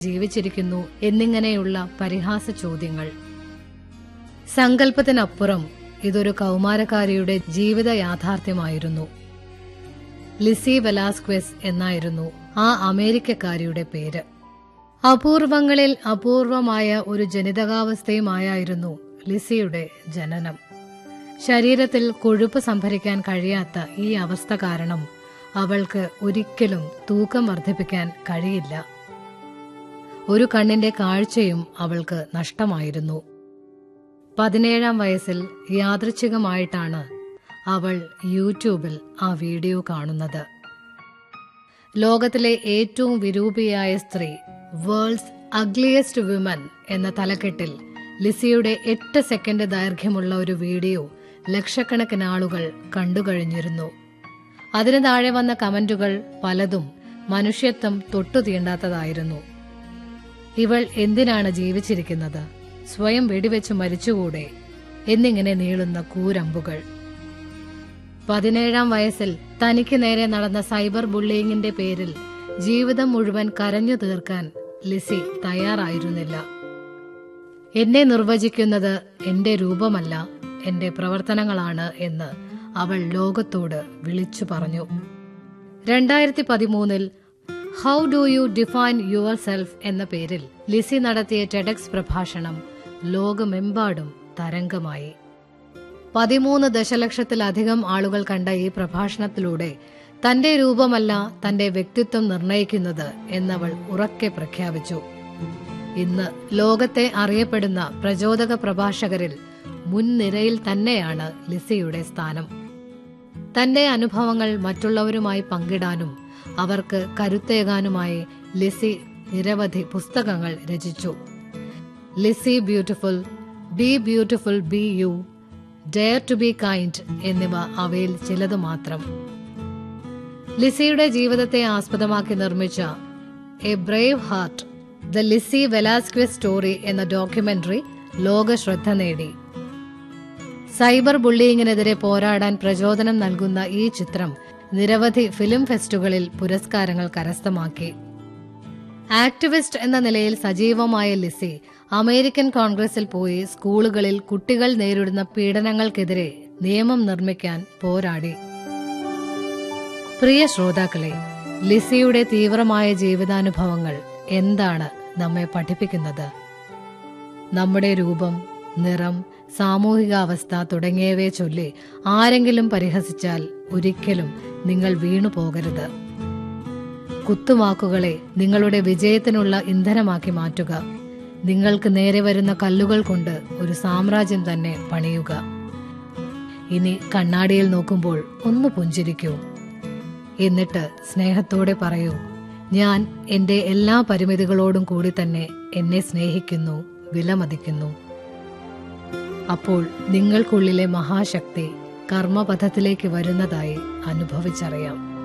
ജീവിച്ചിരിക്കുന്നു എന്നിങ്ങനെയുള്ള പരിഹാസ ചോദ്യങ്ങൾ സങ്കല്പത്തിനപ്പുറം ഇതൊരു കൗമാരക്കാരിയുടെ ജീവിത യാഥാർത്ഥ്യമായിരുന്നു ലിസി വെലാസ്ക്വസ് എന്നായിരുന്നു ആ അമേരിക്കക്കാരിയുടെ പേര് അപൂർവങ്ങളിൽ അപൂർവമായ ഒരു ജനിതകാവസ്ഥയുമായായിരുന്നു ലിസിയുടെ ജനനം ശരീരത്തിൽ കൊഴുപ്പ് സംഭരിക്കാൻ കഴിയാത്ത ഈ അവസ്ഥ കാരണം അവൾക്ക് ഒരിക്കലും തൂക്കം വർദ്ധിപ്പിക്കാൻ കഴിയില്ല ഒരു കണ്ണിന്റെ കാഴ്ചയും അവൾക്ക് നഷ്ടമായിരുന്നു പതിനേഴാം വയസ്സിൽ യാദൃച്ഛികമായിട്ടാണ് അവൾ യൂട്യൂബിൽ ആ വീഡിയോ കാണുന്നത് ലോകത്തിലെ ഏറ്റവും വിരൂപിയായ സ്ത്രീ വേൾഡ്സ് അഗ്ലിയസ്റ്റ് വിമൻ എന്ന തലക്കെട്ടിൽ ലിസിയുടെ എട്ട് സെക്കൻഡ് ദൈർഘ്യമുള്ള ഒരു വീഡിയോ ലക്ഷക്കണക്കിന് ആളുകൾ കണ്ടുകഴിഞ്ഞിരുന്നു അതിന് താഴെ വന്ന കമന്റുകൾ പലതും മനുഷ്യത്വം തൊട്ടു തീണ്ടാത്തതായിരുന്നു ഇവൾ എന്തിനാണ് ജീവിച്ചിരിക്കുന്നത് സ്വയം വെടിവെച്ച് മരിച്ചുകൂടെ എന്നിങ്ങനെ നീളുന്ന കൂരമ്പുകൾ പതിനേഴാം വയസ്സിൽ തനിക്ക് നേരെ നടന്ന സൈബർ ബുള്ളിയിങ്ങിന്റെ പേരിൽ ജീവിതം മുഴുവൻ കരഞ്ഞു തീർക്കാൻ ലിസി തയ്യാറായിരുന്നില്ല എന്നെ നിർവചിക്കുന്നത് എന്റെ രൂപമല്ല എന്റെ പ്രവർത്തനങ്ങളാണ് എന്ന് അവൾ ലോകത്തോട് വിളിച്ചു പറഞ്ഞു രണ്ടായിരത്തി പതിമൂന്നിൽ how do you define yourself എന്ന പേരിൽ ലിസി നടത്തിയ ടെഡക്സ് പ്രഭാഷണം ലോകമെമ്പാടും തരംഗമായി പതിമൂന്ന് ദശലക്ഷത്തിലധികം ആളുകൾ കണ്ട ഈ പ്രഭാഷണത്തിലൂടെ തന്റെ രൂപമല്ല തന്റെ വ്യക്തിത്വം നിർണയിക്കുന്നത് എന്നവൾ ഉറക്കെ പ്രഖ്യാപിച്ചു ഇന്ന് ലോകത്തെ അറിയപ്പെടുന്ന പ്രചോദക പ്രഭാഷകരിൽ മുൻനിരയിൽ തന്നെയാണ് ലിസിയുടെ സ്ഥാനം തന്റെ അനുഭവങ്ങൾ മറ്റുള്ളവരുമായി പങ്കിടാനും അവർക്ക് കരുത്തേകാനുമായി ലിസി നിരവധി പുസ്തകങ്ങൾ രചിച്ചു Lizzie beautiful be beautiful be you dare to be kind എന്നിവ അവയിൽ ചിലത് മാത്രം ലിസിയുടെ ജീവിതത്തെ ആസ്പദമാക്കി നിർമ്മിച്ച a brave heart the Lizzie Velasquez story എന്ന ഡോക്യുമെന്ററി ലോക ശ്രദ്ധ നേടി സൈബർ ബുള്ളിയിങ്ങിനെതിരെ പോരാടാൻ പ്രചോദനം നൽകുന്ന ഈ ചിത്രം നിരവധി ഫിലിം ഫെസ്റ്റുകളിൽ പുരസ്കാരങ്ങൾ കരസ്ഥമാക്കി ആക്ടിവിസ്റ്റ് എന്ന നിലയിൽ സജീവമായ ലിസി അമേരിക്കൻ കോൺഗ്രസിൽ പോയി സ്കൂളുകളിൽ കുട്ടികൾ നേരിടുന്ന പീഡനങ്ങൾക്കെതിരെ നിയമം നിർമ്മിക്കാൻ പോരാടി പ്രിയ ശ്രോതാക്കളെ ലിസിയുടെ തീവ്രമായ ജീവിതാനുഭവങ്ങൾ എന്താണ് നമ്മെ പഠിപ്പിക്കുന്നത് നമ്മുടെ രൂപം നിറം സാമൂഹികാവസ്ഥ തുടങ്ങിയവയെ ചൊല്ലി ആരെങ്കിലും പരിഹസിച്ചാൽ ഒരിക്കലും നിങ്ങൾ വീണു പോകരുത് കുത്തുവാക്കുകളെ നിങ്ങളുടെ വിജയത്തിനുള്ള ഇന്ധനമാക്കി മാറ്റുക നിങ്ങൾക്ക് നേരെ വരുന്ന കല്ലുകൾ കൊണ്ട് ഒരു സാമ്രാജ്യം തന്നെ പണിയുക ഇനി കണ്ണാടിയിൽ നോക്കുമ്പോൾ ഒന്ന് പുഞ്ചിരിക്കൂ എന്നിട്ട് സ്നേഹത്തോടെ പറയൂ ഞാൻ എന്റെ എല്ലാ പരിമിതികളോടും കൂടി തന്നെ എന്നെ സ്നേഹിക്കുന്നു വിലമതിക്കുന്നു അപ്പോൾ നിങ്ങൾക്കുള്ളിലെ മഹാശക്തി കർമ്മപഥത്തിലേക്ക് വരുന്നതായി അനുഭവിച്ചറിയാം